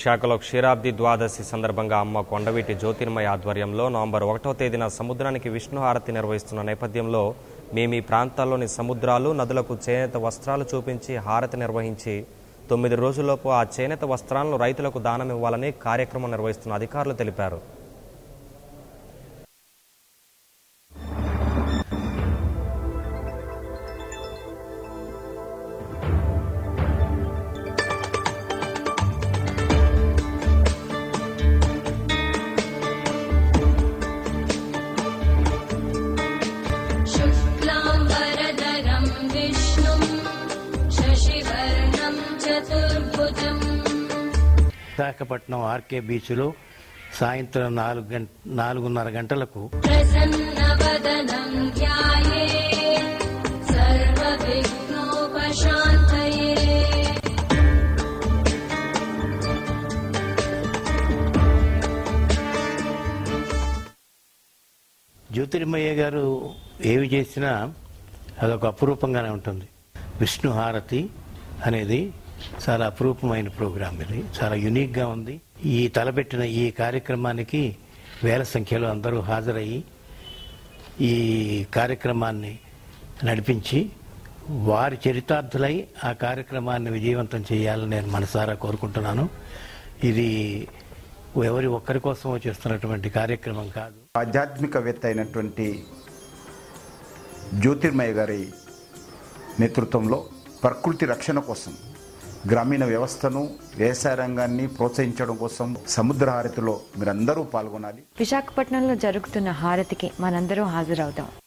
విశాఖలో క్షీరాబ్ది ద్వాదశి సందర్భంగా అమ్మ కొండవీటి జ్యోతిర్మయ ఆధ్వర్యంలో నవంబర్ ఒకటో తేదీన సముద్రానికి విష్ణు హారతి నిర్వహిస్తున్న నేపథ్యంలో మేము ఈ ప్రాంతాల్లోని సముద్రాలు నదులకు చేనేత వస్త్రాలు చూపించి హారతి నిర్వహించి తొమ్మిది రోజుల్లోపు ఆ చేనేత వస్త్రాలను రైతులకు దానం ఇవ్వాలని కార్యక్రమం నిర్వహిస్తున్న అధికారులు తెలిపారు शुक्लाम्बरधरं विष्णुं शशिवर्णं चतुर्भुजम् విశాఖపట్నం ఆర్కే బీచ్లో సాయంత్రం నాలుగు గంట నాలుగున్నర గంటలకు प्रसन्नवदनं ध्याये सर्वविघ्नोपशान्तये జ్యోతిర్మయ్య గారు ఏవి చేసినా అదొక అపురూపంగానే ఉంటుంది విష్ణు హారతి అనేది చాలా అపురూపమైన ప్రోగ్రాం ఇది చాలా యునిక్గా ఉంది ఈ తలపెట్టిన ఈ కార్యక్రమానికి వేల సంఖ్యలో అందరూ హాజరయ్యి ఈ కార్యక్రమాన్ని నడిపించి వారి చరితార్థులై ఆ కార్యక్రమాన్ని విజయవంతం చేయాలని నేను మనసారా కోరుకుంటున్నాను ఇది ఎవరి ఒక్కరి కోసమో చేస్తున్నటువంటి కార్యక్రమం కాదు ఆధ్యాత్మికవేత్త అయినటువంటి జ్యోతిర్మయ్య గారి నేతృత్వంలో ప్రకృతి రక్షణ కోసం గ్రామీణ వ్యవస్థను వ్యవసాయ రంగాన్ని ప్రోత్సహించడం కోసం సముద్ర హారతిలో మీరందరూ పాల్గొనాలి విశాఖపట్నంలో జరుగుతున్న హారతికి మనందరం హాజరవుతాం